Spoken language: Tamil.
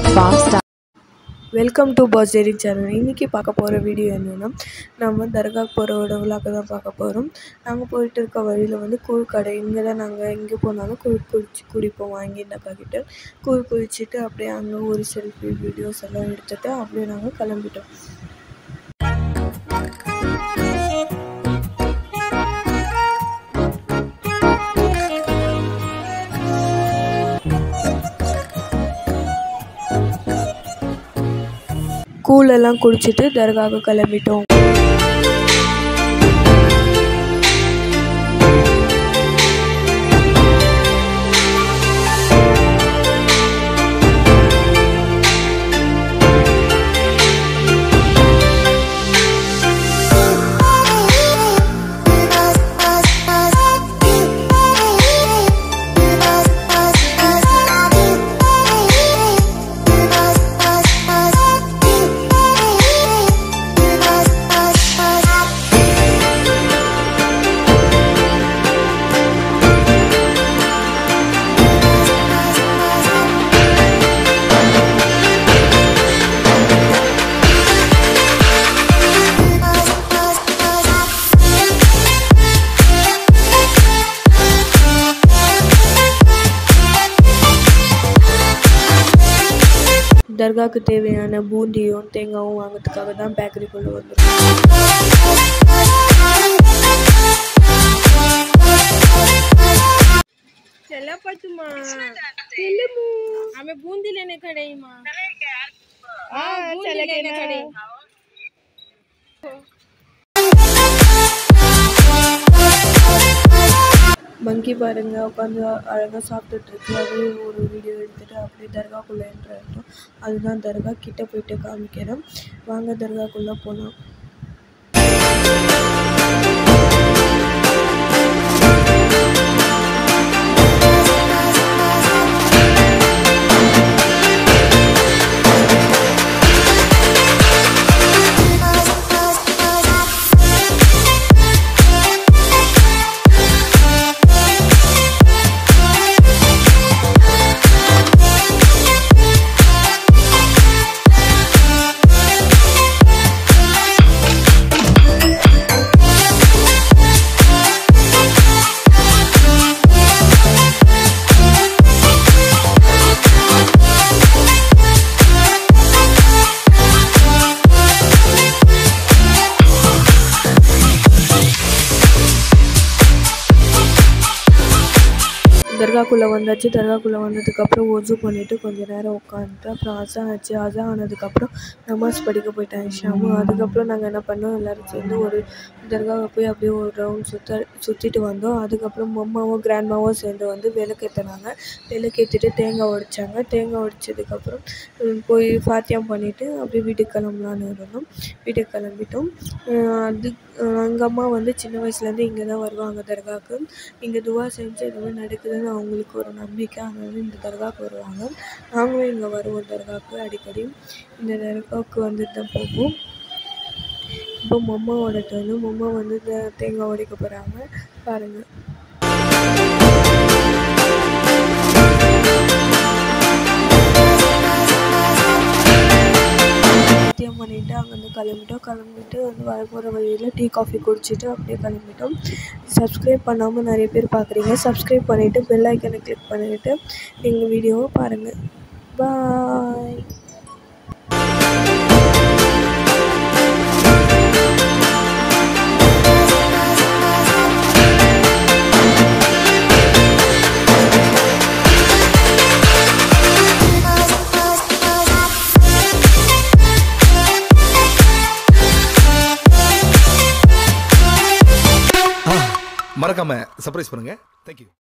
Basta. வெல்கம் டு பாஸ்டேரி சேனல் இன்றைக்கி பார்க்க போகிற வீடியோ என்னென்னா நம்ம தர்காக்கு போகிறோட விழாக்க தான் பார்க்க போகிறோம் நாங்கள் போயிட்டு இருக்க வழியில் வந்து கூழ் கடை இங்கே தான் நாங்கள் எங்கே போனாலும் கூழ் குடிச்சு குடிப்போம் வாங்கி இந்த பாக்கெட்டு கூழ் குடிச்சிட்டு அப்படியே அங்கே ஒரு செல்ஃபி வீடியோஸ் எல்லாம் எடுத்துகிட்டு அப்படியே நாங்கள் கிளம்பிட்டோம் கூழெல்லாம் குடிச்சிட்டு தர்காவுக்கு கிளம்பிட்டோம் தர்காவுக்கு தேவையான பூந்தியும் தேங்காயும் வாங்கிறதுக்காக தான் பேக்கரிக்குள்ளே வந்துருக்கோம் चला पतुमा फिल्मू हमें बूंदी लेने खड़े ही माँ हाँ बूंदी लेने खड़े மங்கி பாருங்க உட்காந்து அழகாக சாப்பிட்டுட்டு இருக்கு அப்படியே ஒரு வீடியோ எடுத்துட்டு அப்படியே தர்காக்குள்ளே என்ட்ரு ஆகிட்டோம் அதுதான் தர்கா கிட்ட போயிட்டு காமிக்கிறேன் வாங்க தர்காக்குள்ளே போகலாம் தர்காக்குள்ளே வந்தாச்சு தர்காக்குள்ளே வந்ததுக்கப்புறம் ஒஜு பண்ணிவிட்டு கொஞ்ச நேரம் உட்காந்துட்டு அப்புறம் அசான் ஆச்சு அசான் ஆனதுக்கப்புறம் நமாஸ் படிக்க போயிட்டேன் ஷாமு அதுக்கப்புறம் நாங்கள் என்ன பண்ணோம் எல்லோரும் சேர்ந்து ஒரு தர்காவை போய் அப்படியே ஒரு ரவுண்ட் சுற்ற சுற்றிட்டு வந்தோம் அதுக்கப்புறம் மம்மாவும் கிராண்ட்மாவும் சேர்ந்து வந்து விளக்கேற்றினாங்க விளக்கேற்றிட்டு தேங்காய் உடைச்சாங்க தேங்காய் உடைச்சதுக்கப்புறம் ம், போய் ஃபாத்தியம் பண்ணிவிட்டு அப்படியே வீட்டுக்கு கிளம்பலான்னு இருந்தோம் வீட்டுக்கு கிளம்பிட்டோம் அஹ் அது எங்கள் அம்மா வந்து சின்ன வயசுலேருந்து இங்கே தான் வருவாங்க தர்காவுக்கு இங்கே துவா செஞ்சு எதுவுமே நடக்குதுன்னு அவங்களுக்கு ஒரு நம்பிக்கை அதனால இந்த தர்காவுக்கு வருவாங்க நாங்களும் இங்கே வருவோம் தர்காவுக்கு அடிக்கடி இந்த தர்காவுக்கு வந்துட்டு தான் போவோம் இப்போ மம்மாவோட டர்னு மம்மா வந்து இந்த தேங்காய் உடைக்க போகிறாங்க பாருங்கள் சத்தியம் பண்ணிவிட்டு அங்கேருந்து கிளம்பிட்டோம் கிளம்பிட்டு வந்து வர போகிற வழியில் டீ காஃபி குடிச்சிட்டு அப்படியே கிளம்பிட்டோம் சப்ஸ்கிரைப் பண்ணாமல் நிறைய பேர் பார்க்குறீங்க சப்ஸ்கிரைப் பண்ணிவிட்டு பெல் ஐக்கனை கிளிக் பண்ணிவிட்டு எங்கள் வீடியோவை பாருங்கள் பாய் மறக்காம சர்ப்ரைஸ் பண்ணுங்க தேங்க்யூ